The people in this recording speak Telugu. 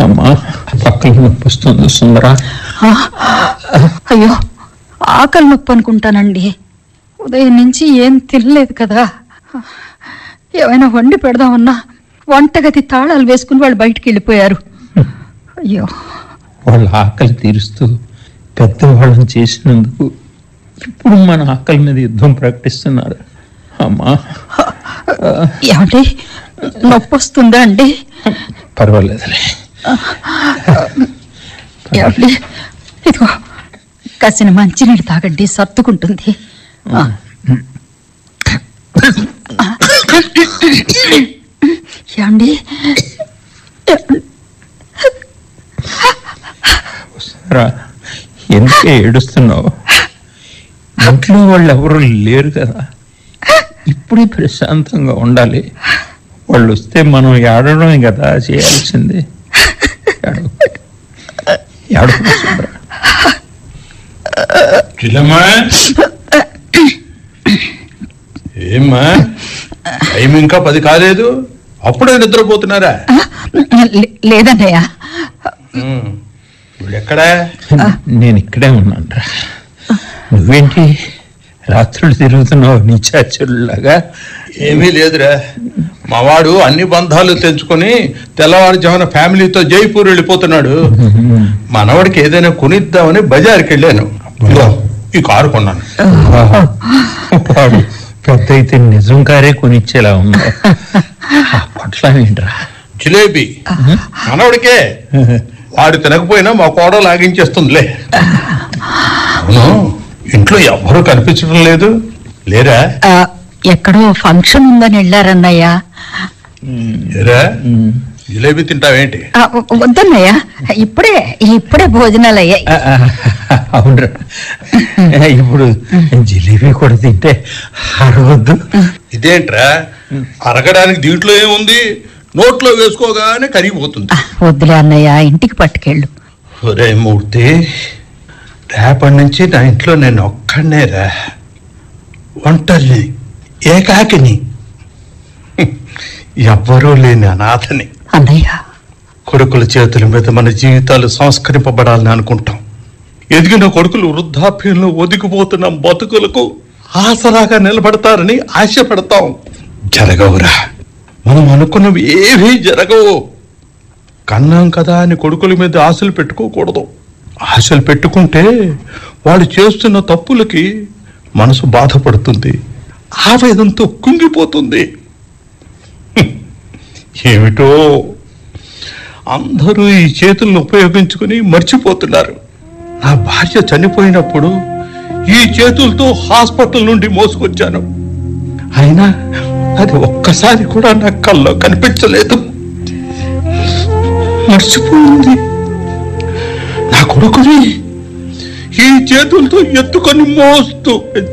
అమ్మా పక్కన నొప్పి వస్తుంది సుందర ఆ, అయ్యో ఆకలి నొప్పి అనుకుంటానండి ఉదయం నుంచి ఏం తినలేదు కదా ఏమైనా వండి పెడదామన్నా వంటగది తాళాలు వేసుకుని వాళ్ళు బయటికి వెళ్ళిపోయారు అయ్యో వాళ్ళ ఆకలి తీరుస్తూ పెద్దవాళ్ళని చేసినందుకు ఇప్పుడు మన ఆకలి మీద యుద్ధం ప్రకటిస్తున్నారు అమ్మా ఏమండి నొప్పి వస్తుందా అండి పర్వాలేదులే ఏమండి ఇదిగో కాసిన మంచినీళ్ళు తాగండి సర్దుకుంటుంది ఆ. ఏమండి రా ఎందుకే ఏడుస్తున్నావు ఇంట్లో వాళ్ళు ఎవరు లేరు కదా ఇప్పుడే ప్రశాంతంగా ఉండాలి వాళ్ళు వస్తే మనం ఏడవడమే కదా చేయాల్సింది ఏడవ ఏడవ సుందర చిల్లమ్మా ఏమ్మా టైం ఇంకా పది కాలేదు అప్పుడే నిద్రపోతున్నారా లే- లేదన్నయ్య ఉమ్. వీళ్ళు ఎక్కడా నేను ఇక్కడే ఉన్నాను రా నువ్వేంటి రాత్రులు తిరుగుతున్నావు నిచాచరులాగా ఏమీ లేదురా మావాడు అన్ని బంధాలు తెంచుకొని తెల్లవారుజామున ఫ్యామిలీతో జైపూర్ వెళ్ళిపోతున్నాడు మనవాడికి ఏదైనా కొనిద్దామని బజార్కి వెళ్ళాను ఇదిగో, ఈ కారు కొన్నాను వాడు పెద్ద అయితే నిజం కారే కొనిచ్చేలా ఉన్నావు ఆ పట్ల ఏంట్రా జిలేబీ మనవడికే వాడు తినకపోయినా మా కోడ లాగించేస్తుందిలే అవును ఇంట్లో ఎవ్వరూ కనిపించడం లేదు లేరా ఆ, ఎక్కడో ఫంక్షన్ ఉందని వెళ్ళారన్నయ్య లేరా జిలేబీ తింటావేంటి ఆ, వ- వద్దన్నయ్య ఇప్పుడే ఇప్పుడే భోజనాలు అయ్యాయి ఆ, ఆ, అవునరా ఇప్పుడు జిలేబీ కూడా తింటే అరవద్దు ఇదేంట్రా అరగడానికి దీంట్లో ఏముంది నోట్లో వేసుకోగానే కరిగిపోతుంది ఆ, వద్దులే అన్నయ్య ఇంటికి పట్టుకెళ్ళు ఒరే మూర్తి రేపటి నుంచి నా ఇంట్లో నేను ఒక్కడనేరా ఒంటరిని ఏకాకిని హ్మ్. ఎవ్వరూ లేని అనాథని అన్నయ్య కొడుకుల చేతుల మీద మన జీవితాలు సంస్కరింపబడాలని అనుకుంటాం ఎదిగిన కొడుకులు వృద్ధాప్యంలో ఒదిగిపోతున్న బతుకులకు ఆసరాగా నిలబడతారని ఆశపడతాం జరగవురా మనం అనుకున్నవి ఏవీ జరగవు కన్నాం కదా అని కొడుకుల మీద ఆశలు పెట్టుకోకూడదు ఆశలు పెట్టుకుంటే వాళ్ళు చేస్తున్న తప్పులకి మనసు బాధపడుతుంది ఆవేదంతో కుంగిపోతుంది హ్మ్. ఏమిటో అందరూ ఈ చేతులను ఉపయోగించుకుని మర్చిపోతున్నారు నా భార్య చనిపోయినప్పుడు ఈ చేతులతో హాస్పిటల్ నుండి మోసుకొచ్చాను అయినా అది ఒక్కసారి కూడా నా కల్లో కనిపించలేదు మర్చిపోయింది నా కొడుకుని ఈ చేతులతో ఎత్తుకొని మోస్తూ